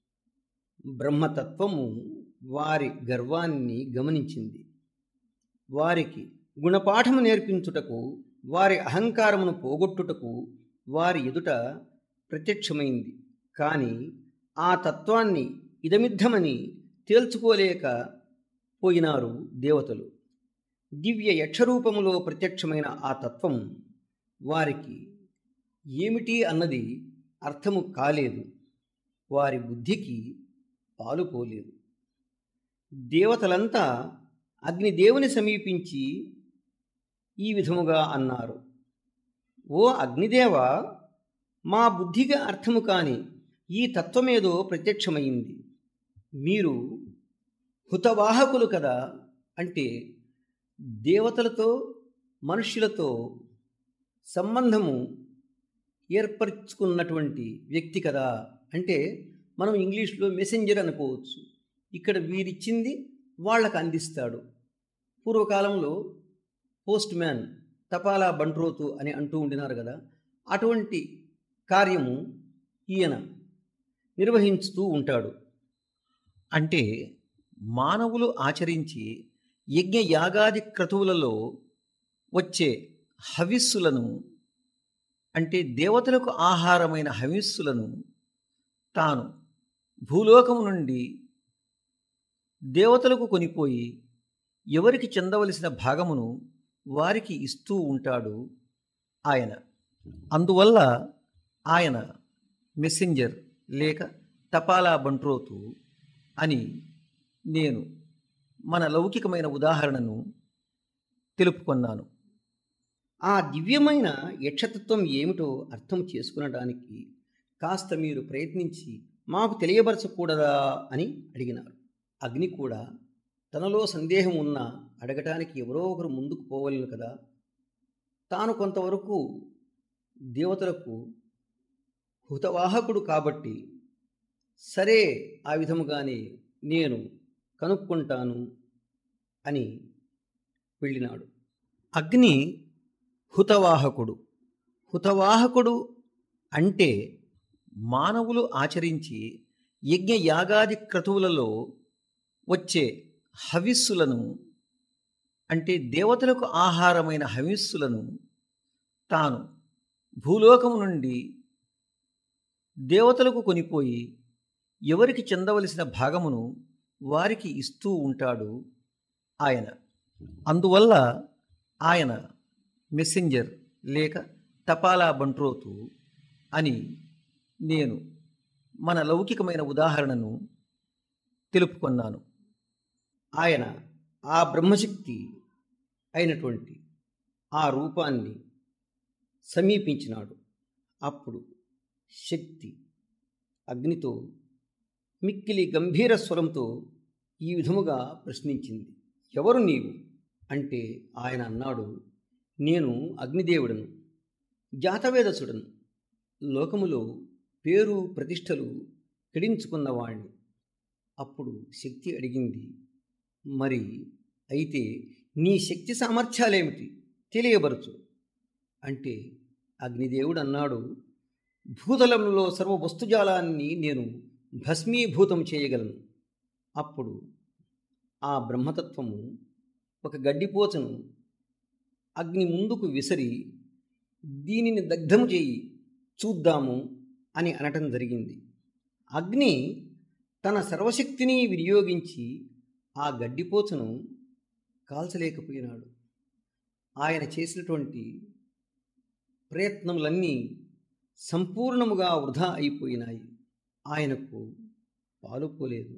బ్రహ్మతత్వము వారి గర్వాన్ని గమనించింది వారికి గుణపాఠము నేర్పించుటకు వారి అహంకారమును పోగొట్టుటకు వారి ఎదుట ప్రత్యక్షమైంది కానీ ఆ తత్వాన్ని ఇదమిద్ధమని తేల్చుకోలేక పోయినారు దేవతలు దివ్య యక్షరూపములో ప్రత్యక్షమైన ఆ తత్వం వారికి ఏమిటి అన్నది అర్థము కాలేదు వారి బుద్ధికి పాలుపోలేదు దేవతలంతా అగ్నిదేవుని సమీపించి ఈ విధముగా అన్నారు ఓ అగ్నిదేవ మా బుద్ధిగా అర్థము కాని ఈ తత్వమేదో ప్రత్యక్షమైంది మీరు హుతవాహకులు కదా అంటే దేవతలతో మనుష్యులతో సంబంధము ఏర్పరచుకున్నటువంటి వ్యక్తి కదా అంటే మనం ఇంగ్లీష్లో మెసెంజర్ అనుకోవచ్చు ఇక్కడ వీరిచ్చింది వాళ్ళకు అందిస్తాడు పూర్వకాలంలో పోస్ట్ మ్యాన్ తపాలా బంట్రోతు అని అంటూ ఉండినారు కదా అటువంటి కార్యము ఈయన నిర్వహించుతూ ఉంటాడు అంటే మానవులు ఆచరించి యజ్ఞ యాగాది క్రతువులలో వచ్చే హవిస్సులను అంటే దేవతలకు ఆహారమైన హవిస్సులను తాను భూలోకము నుండి దేవతలకు కొనిపోయి ఎవరికి చెందవలసిన భాగమును వారికి ఇస్తూ ఉంటాడు ఆయన అందువల్ల ఆయన మెసెంజర్ లేక తపాలా బంట్రోతు అని నేను మన లౌకికమైన ఉదాహరణను తెలుపుకున్నాను ఆ దివ్యమైన యక్షతత్వం ఏమిటో అర్థం చేసుకునడానికి కాస్త మీరు ప్రయత్నించి మాకు తెలియబరచకూడదా అని అడిగినారు అగ్ని కూడా తనలో సందేహం ఉన్నా అడగటానికి ఎవరో ఒకరు ముందుకు పోవలను కదా తాను కొంతవరకు దేవతలకు హుతవాహకుడు కాబట్టి సరే ఆ విధముగానే నేను కనుక్కుంటాను అని వెళ్ళినాడు అగ్ని హుతవాహకుడు హుతవాహకుడు అంటే మానవులు ఆచరించి యజ్ఞ యాగాది క్రతువులలో వచ్చే హవిస్సులను అంటే దేవతలకు ఆహారమైన హవిస్సులను తాను భూలోకము నుండి దేవతలకు కొనిపోయి ఎవరికి చెందవలసిన భాగమును వారికి ఇస్తూ ఉంటాడు ఆయన అందువల్ల ఆయన మెసెంజర్ లేక తపాలా బంట్రోతు అని నేను మన లౌకికమైన ఉదాహరణను తెలుపుకున్నాను ఆయన ఆ బ్రహ్మశక్తి అయినటువంటి ఆ రూపాన్ని సమీపించినాడు అప్పుడు శక్తి అగ్నితో మిక్కిలి గంభీర స్వరంతో ఈ విధముగా ప్రశ్నించింది ఎవరు నీవు అంటే ఆయన అన్నాడు నేను అగ్నిదేవుడను జాతవేదసుడను లోకములో పేరు ప్రతిష్టలు కెడించుకున్నవాణ్ణి అప్పుడు శక్తి అడిగింది మరి అయితే నీ శక్తి సామర్థ్యాలేమిటి తెలియబరచు అంటే అగ్నిదేవుడు అన్నాడు భూతలంలో సర్వ వస్తుజాలాన్ని నేను భస్మీభూతం చేయగలను అప్పుడు ఆ బ్రహ్మతత్వము ఒక గడ్డిపోచను అగ్ని ముందుకు విసిరి దీనిని దగ్ధము చేయి చూద్దాము అని అనటం జరిగింది అగ్ని తన సర్వశక్తిని వినియోగించి ఆ గడ్డిపోచను కాల్చలేకపోయినాడు ఆయన చేసినటువంటి ప్రయత్నములన్నీ సంపూర్ణముగా వృధా అయిపోయినాయి ఆయనకు పాలుపోలేదు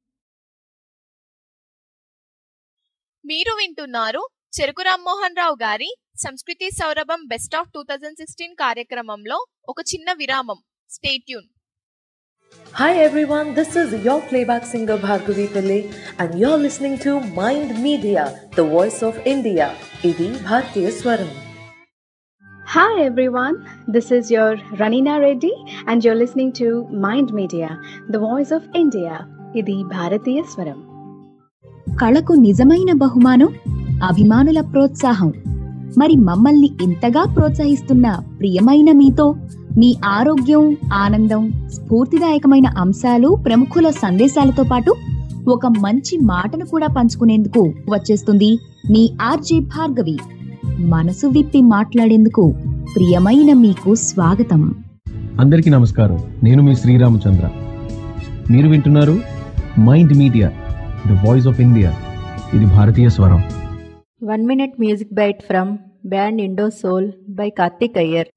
మీరు వింటున్నారు చెరుకు రామ్మోహన్ రావు గారి సంస్కృతి సౌరభం best of two thousand sixteen కార్యక్రమంలో ఒక చిన్న విరామం stay tuned Hi everyone, this is your playback singer Bhargavi Pillai and you're listening to Mind Media, the voice of India. Idi Bhartiya Swaram. Hi everyone, this is your Ranina Reddy and you're listening to Mind Media, the voice of India. ఇది భారతీయ స్వరం కళకు నిజమైన బహుమానం అభిమానుల ప్రోత్సాహం మరి మమ్మల్ని ఇంతగా ప్రోత్సహిస్తున్న ప్రియమైన మీతో మీ ఆరోగ్యం ఆనందం స్ఫూర్తిదాయకమైన అంశాలు ప్రముఖుల సందేశాలతో పాటు ఒక మంచి మాటను కూడా పంచుకునేందుకు వచ్చేస్తుంది మీ ఆర్జే భార్గవి మనసు విప్పి మాట్లాడేందుకు ప్రియమైన మీకు స్వాగతం అందరికీ నమస్కారం నేను మీ శ్రీరామచంద్ర మీరు వింటున్నారు Mind Media the voice of India ఇది భారతీయ స్వరం one minute music bite from band Indo Soul by Karthik Iyer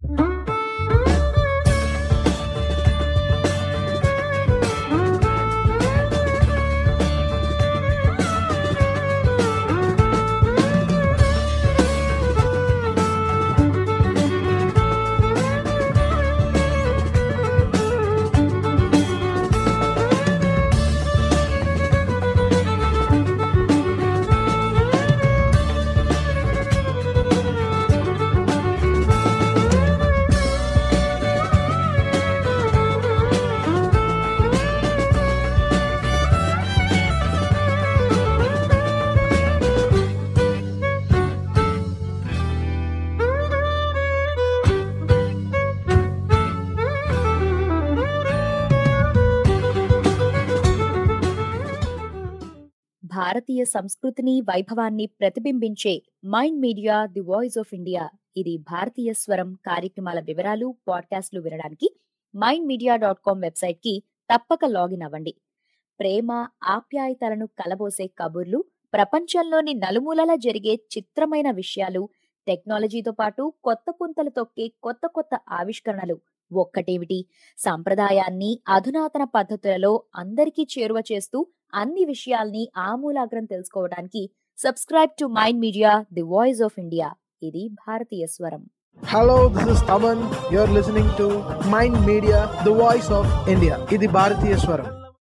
భారతీయ సంస్కృతిని వైభవాన్ని ప్రతిబింబించే Mind Media the voice of India ఇది భారతీయ స్వరం కార్యక్రమాల వివరాలు పాడ్కాస్ట్లు వినడానికి Mind Media dot com website కి తప్పక లాగిన్ అవ్వండి ప్రేమ ఆప్యాయతలను కలబోసే కబుర్లు ప్రపంచంలోని నలుమూలలా జరిగే చిత్రమైన విషయాలు టెక్నాలజీతో పాటు కొత్త పుంతలు తొక్కే కొత్త కొత్త ఆవిష్కరణలు ఒక్కటేమిటి సాంప్రదాయాన్ని అధునాతన పద్ధతులలో అందరికీ చేరువ చేస్తూ అన్ని విషయాల్ని ఆమూలాగ్రం తెలుసుకోవడానికి subscribe to Mind Media the voice of India ఇది భారతీయ స్వరం Hello, this is Taman. You're listening to Mind Media, the voice of India. ఇది భారతీయ స్వరం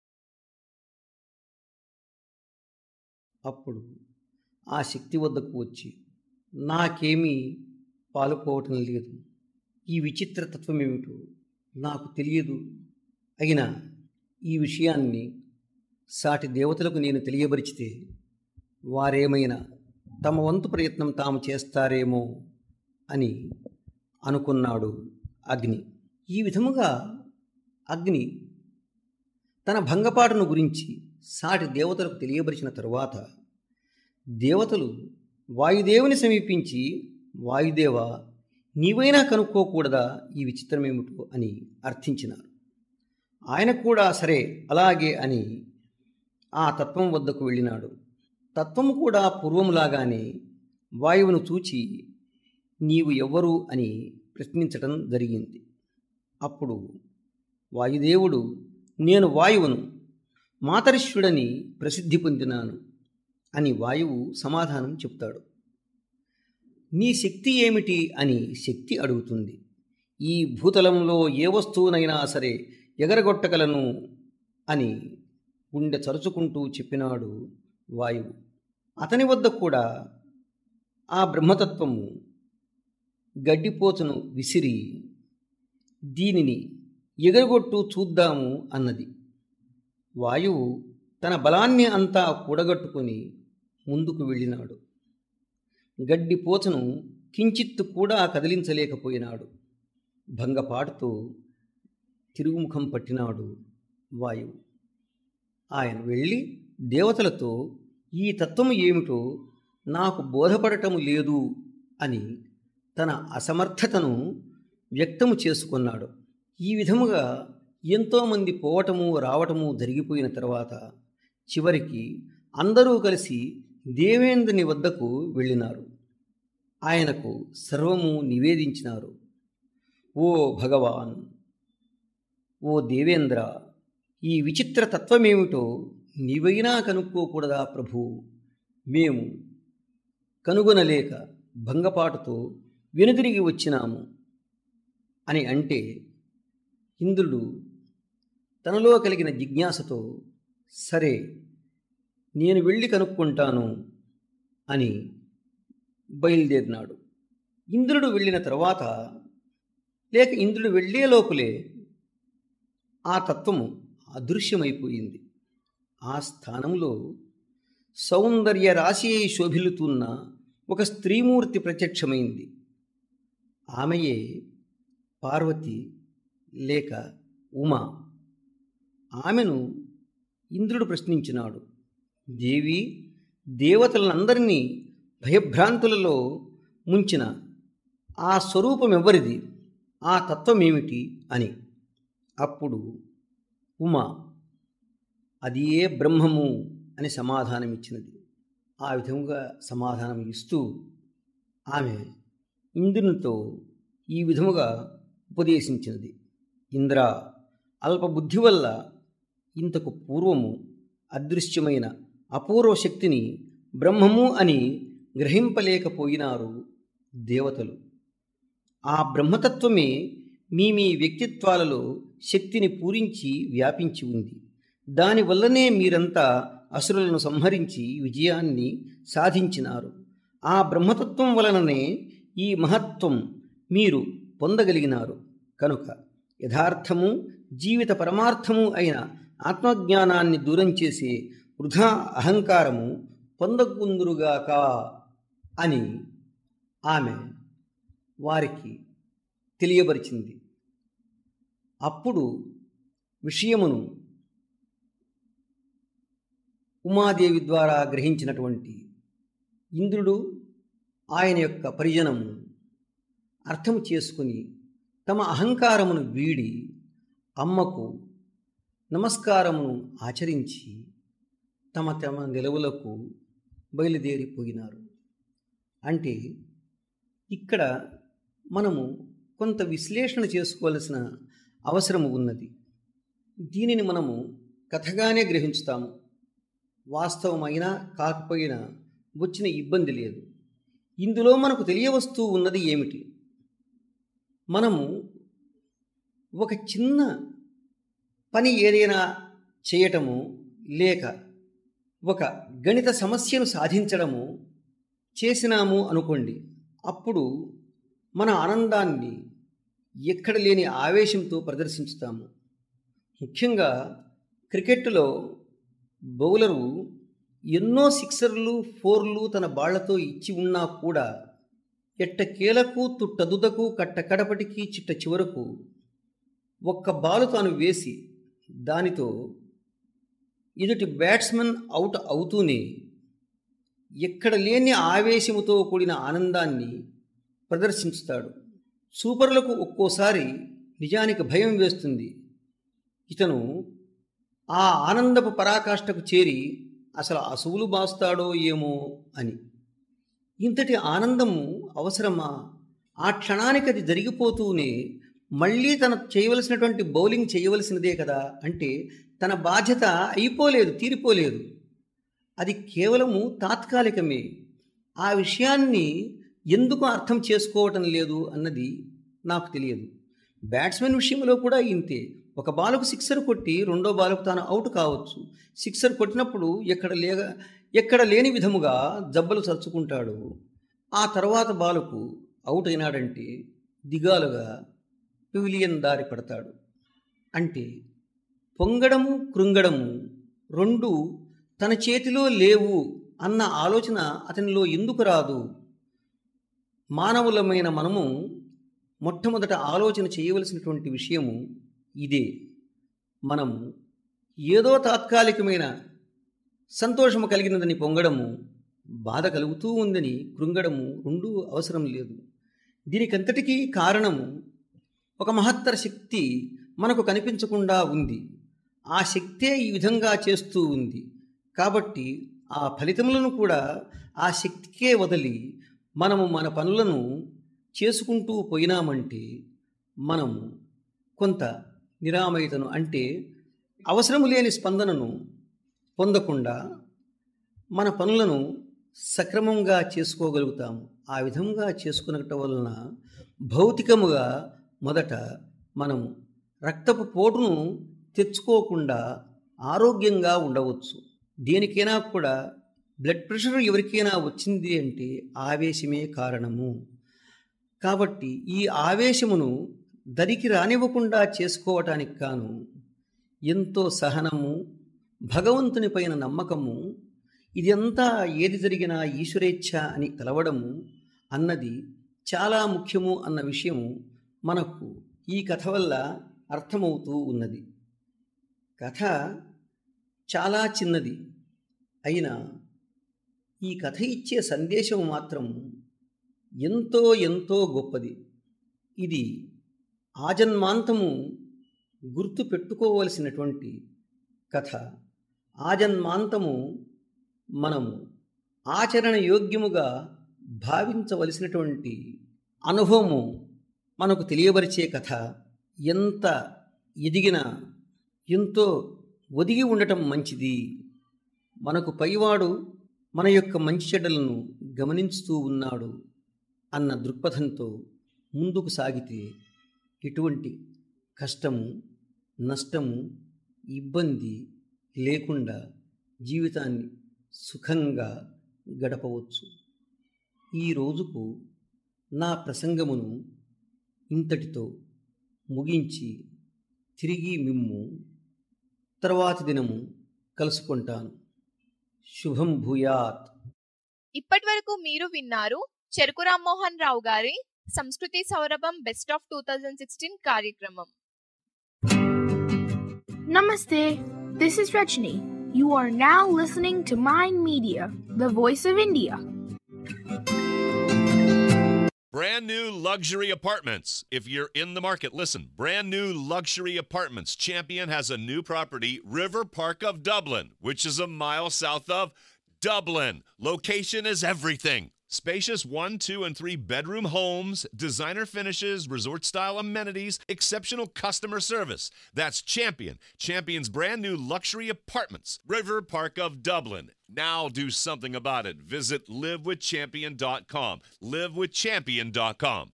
అప్పుడు ఆ శక్తి వద్దకు వచ్చి నాకేమీ పాలుపోవటం లేదు ఈ విచిత్ర తత్వం ఏమిటో నాకు తెలియదు అయినా ఈ విషయాన్ని సాటి దేవతలకు నేను తెలియబరిచితే వారేమైనా తమ వంతు ప్రయత్నం తాము చేస్తారేమో అని అనుకున్నాడు అగ్ని ఈ విధముగా అగ్ని తన భంగపాటును గురించి సాటి దేవతలకు తెలియబరిచిన తరువాత దేవతలు వాయుదేవుని సమీపించి వాయుదేవ నీవైనా కనుక్కోకూడదా ఈ విచిత్రమేమిటో అని అర్థించినారు ఆయన కూడా సరే అలాగే అని ఆ తత్వం వద్దకు వెళ్ళినాడు తత్వము కూడా పూర్వములాగానే వాయువును చూచి నీవు ఎవ్వరు అని ప్రశ్నించటం జరిగింది అప్పుడు వాయుదేవుడు నేను వాయువును మాతరిష్యుడని ప్రసిద్ధి పొందినాను అని వాయువు సమాధానం చెప్తాడు నీ శక్తి ఏమిటి అని శక్తి అడుగుతుంది ఈ భూతలంలో ఏ వస్తువునైనా సరే ఎగరగొట్టగలను అని గుండె చరుచుకుంటూ చెప్పినాడు వాయువు అతని వద్ద కూడా ఆ బ్రహ్మతత్వము గడ్డిపోచను విసిరి దీనిని ఎగరగొట్టు చూద్దాము అన్నది వాయువు తన బలాన్ని అంతా కూడగట్టుకొని ముందుకు వెళ్ళినాడు గడ్డిపోచను కించిత్తు కూడా కదిలించలేకపోయినాడు భంగపాటుతో తిరుగుముఖం పట్టినాడు వాయువు ఆయన వెళ్ళి దేవతలతో ఈ తత్వము ఏమిటో నాకు బోధపడటము లేదు అని తన అసమర్థతను వ్యక్తము చేసుకున్నాడు ఈ విధముగా ఎంతోమంది పోవటము రావటము జరిగిపోయిన తర్వాత చివరికి అందరూ కలిసి దేవేంద్రుని వద్దకు వెళ్ళినారు ఆయనకు సర్వము నివేదించినారు ఓ భగవాన్ ఓ దేవేంద్ర ఈ విచిత్ర తత్వమేమిటో నీవైనా కనుక్కోకూడదా ప్రభు మేము కనుగొనలేక భంగపాటుతో వెనుదిరిగి వచ్చినాము అని అంటే ఇంద్రుడు తనలో కలిగిన జిజ్ఞాసతో సరే నేను వెళ్ళి కనుక్కుంటాను అని బయలుదేరినాడు ఇంద్రుడు వెళ్ళిన తర్వాత లేక ఇంద్రుడు వెళ్ళే లోపలే ఆ తత్వము అదృశ్యమైపోయింది ఆ స్థానంలో సౌందర్య రాశి అయి శోభిల్లుతున్న ఒక స్త్రీమూర్తి ప్రత్యక్షమైంది ఆమెయే పార్వతి లేక ఉమా ఆమెను ఇంద్రుడు ప్రశ్నించినాడు దేవి దేవతలందరినీ భయభ్రాంతులలో ముంచిన ఆ స్వరూపం ఎవరిది ఆ తత్వమేమిటి అని అప్పుడు ఉమా అది ఏ బ్రహ్మము అని సమాధానం ఇచ్చినది ఆ విధముగా సమాధానం ఇస్తూ ఆమె ఇంద్రునితో ఈ విధముగా ఉపదేశించినది ఇంద్ర అల్పబుద్ధి వల్ల ఇంతకు పూర్వము అదృశ్యమైన అపూర్వ శక్తిని బ్రహ్మము అని గ్రహింపలేకపోయినారు దేవతలు ఆ బ్రహ్మతత్వమే మీ మీ వ్యక్తిత్వాలలో శక్తిని పూరించి వ్యాపించి ఉంది దానివల్లనే మీరంతా అసురులను సంహరించి విజయాన్ని సాధించినారు ఆ బ్రహ్మతత్వం వలననే ఈ మహత్వం మీరు పొందగలిగినారు కనుక యథార్థము జీవిత పరమార్థము అయిన ఆత్మజ్ఞానాన్ని దూరం చేసే వృధా అహంకారము పొందకుందురుగాక అని ఆమె వారికి తెలియబరిచింది అప్పుడు విషయమును ఉమాదేవి ద్వారా గ్రహించినటువంటి ఇంద్రుడు ఆయన యొక్క పరిజనము అర్థం చేసుకుని తమ అహంకారమును వీడి అమ్మకు నమస్కారమును ఆచరించి తమ తమ నిలవులకు బయలుదేరిపోయినారు అంటే ఇక్కడ మనము కొంత విశ్లేషణ చేసుకోవలసిన అవసరం ఉన్నది దీనిని మనము కథగానే గ్రహించుతాము వాస్తవమైనా కాకపోయినా వచ్చిన ఇబ్బంది లేదు ఇందులో మనకు తెలియవస్తూ ఉన్నది ఏమిటి మనము ఒక చిన్న పని ఏదైనా చేయటము లేక ఒక గణిత సమస్యను సాధించడము చేసినాము అనుకోండి అప్పుడు మన ఆనందాన్ని ఎక్కడ లేని ఆవేశంతో ప్రదర్శించుతాము ముఖ్యంగా క్రికెట్లో బౌలరు ఎన్నో సిక్సర్లు ఫోర్లు తన బాళ్లతో ఇచ్చి ఉన్నా కూడా ఎట్టకేలకు తుట్టదుదకు కట్ట కడపటికి చిట్ట చివరకు ఒక్క బాలు తాను వేసి దానితో ఎదుటి బ్యాట్స్మెన్ అవుట్ అవుతూనే ఎక్కడ లేని ఆవేశముతో కూడిన ఆనందాన్ని ప్రదర్శించుతాడు సూపర్లకు ఒక్కోసారి నిజానికి భయం వేస్తుంది ఇతను ఆ ఆనందపు పరాకాష్ఠకు చేరి అసలు అసువులు బాస్తాడో ఏమో అని ఇంతటి ఆనందము అవసరమా ఆ క్షణానికి అది జరిగిపోతూనే మళ్ళీ తన చేయవలసినటువంటి బౌలింగ్ చేయవలసినదే కదా అంటే తన బాధ్యత అయిపోలేదు తీరిపోలేదు అది కేవలము తాత్కాలికమే ఆ విషయాన్ని ఎందుకు అర్థం చేసుకోవటం లేదు అన్నది నాకు తెలియదు బ్యాట్స్మెన్ విషయంలో కూడా ఇంతే ఒక బాలకు సిక్సర్ కొట్టి రెండో బాలకు తాను అవుట్ కావచ్చు సిక్సర్ కొట్టినప్పుడు ఎక్కడ లేక ఎక్కడ లేని విధముగా జబ్బలు చరుచుకుంటాడు ఆ తర్వాత బాలకు అవుట్ అయినాడంటే దిగాలుగా పివిలియన్ దారి పడతాడు అంటే పొంగడము కృంగడము రెండు తన చేతిలో లేవు అన్న ఆలోచన అతనిలో ఎందుకు రాదు మానవులమైన మనము మొట్టమొదట ఆలోచన చేయవలసినటువంటి విషయము ఇదే మనము ఏదో తాత్కాలికమైన సంతోషము కలిగినదని పొంగడము బాధ కలుగుతూ ఉందని కృంగడము రెండూ అవసరం లేదు దీనికంతటికీ కారణము ఒక మహత్తర శక్తి మనకు కనిపించకుండా ఉంది ఆ శక్తే ఈ విధంగా చేస్తూ ఉంది కాబట్టి ఆ ఫలితములను కూడా ఆ శక్తికే వదిలి మనము మన పనులను చేసుకుంటూ పోయినామంటే మనము కొంత నిరామయతను అంటే అవసరము లేని స్పందనను పొందకుండా మన పనులను సక్రమంగా చేసుకోగలుగుతాము ఆ విధంగా చేసుకునటం వలన భౌతికముగా మొదట మనం రక్తపు పోటును తెచ్చుకోకుండా ఆరోగ్యంగా ఉండవచ్చు దేనికైనా కూడా బ్లడ్ ప్రెషర్ ఎవరికైనా వచ్చింది అంటే ఆవేశమే కారణము కాబట్టి ఈ ఆవేశమును దరికి రానివ్వకుండా చేసుకోవటానికి కాను ఎంతో సహనము భగవంతుని పైన నమ్మకము ఇదంతా ఏది జరిగినా ఈశ్వరేచ్ఛ అని కలవడము అన్నది చాలా ముఖ్యము అన్న విషయము మనకు ఈ కథ వల్ల అర్థమవుతూ ఉన్నది కథ చాలా చిన్నది అయినా ఈ కథ ఇచ్చే సందేశం మాత్రం ఎంతో ఎంతో గొప్పది ఇది ఆజన్మాంతము గుర్తు పెట్టుకోవలసినటువంటి కథ ఆజన్మాంతము మనము ఆచరణ యోగ్యముగా భావించవలసినటువంటి అనుభవము మనకు తెలియబరిచే కథ ఎంత ఎదిగినా ఎంతో ఒదిగి ఉండటం మంచిది మనకు పైవాడు మన యొక్క మంచి చెడ్డలను గమనించుతూ ఉన్నాడు అన్న దృక్పథంతో ముందుకు సాగితే ఎటువంటి కష్టము నష్టము ఇబ్బంది లేకుండా జీవితాన్ని సుఖంగా గడపవచ్చు ఈ రోజుకు నా ప్రసంగమును ఇంతటితో ముగించి తిరిగి మిమ్ము తర్వాతి దినము కలుసుకుంటాను శుభం భూయాత్ ఇప్పటి వరకు మీరు విన్నారు చెరుకు రామ్మోహన్ రావు గారి సంస్కృతి సౌరభం best of two thousand sixteen కార్యక్రమం Namaste. This is Rajni. You are now listening to Mind Media, the voice of India. Brand new luxury apartments. If you're in the market, listen. Brand new luxury apartments. Champion has a new property, River Park of Dublin, which is a mile south of Dublin. Location is everything. Spacious one, two, and three bedroom homes, designer finishes, resort style amenities, exceptional customer service. That's Champion. Champion's brand new luxury apartments, River Park of Dublin. Now do something about it. Visit livewithchampion.com. Livewithchampion.com.